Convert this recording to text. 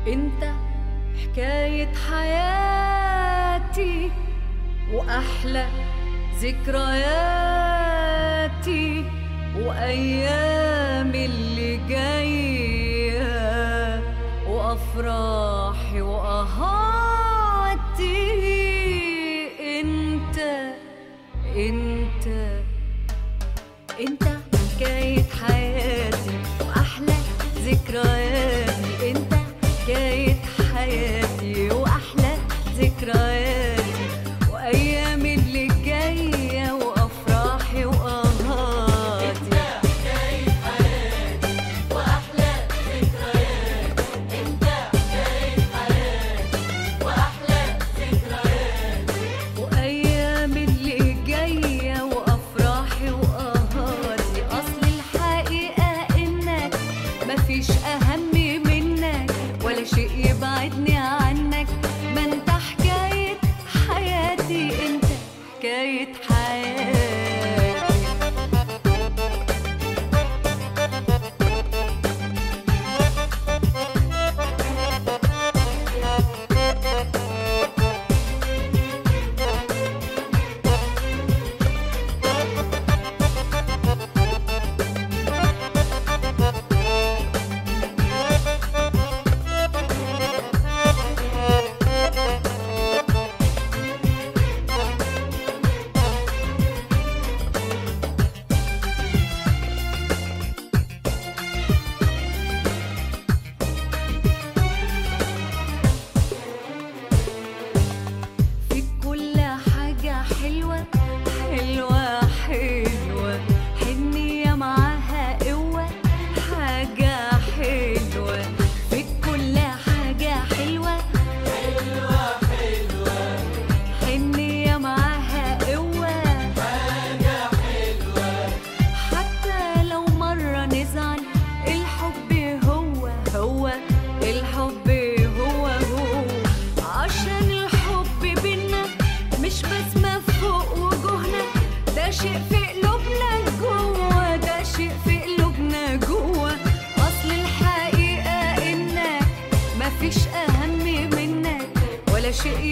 انت حكاية حياتي وأحلى ذكرياتي وأيام اللي جاية وأفراحي وأهاتي انت انت انت حكاية حياتي وأحلى ذكرياتي انت حكاية حياتي وأحلى ذكرياتي وأيامي اللي جاية وأفراحي وأهاتي وأيام اللي جاية وأفراحي وأهاتي أصل الحقيقة إنك مفيش أهم منك ولا شيء يبعدني عنك ما أنت حكاية حياتي أنت حكاية حياتي في كل حاجة حلوة حلوة حلوة حنية معاها قوة حاجة حلوة في كل حاجة حلوة حلوة حلوة حنية معاها قوة حاجة حلوة حتى لو مرة نزعل الحب هو هو الحب هو هو عشان الحب بينا مش بسمة فوق وجوهنا ده شيء في قلوبنا جوه ده شيء في قلوبنا جوه أصل الحقيقة إنك مفيش أهم منك ولا شيء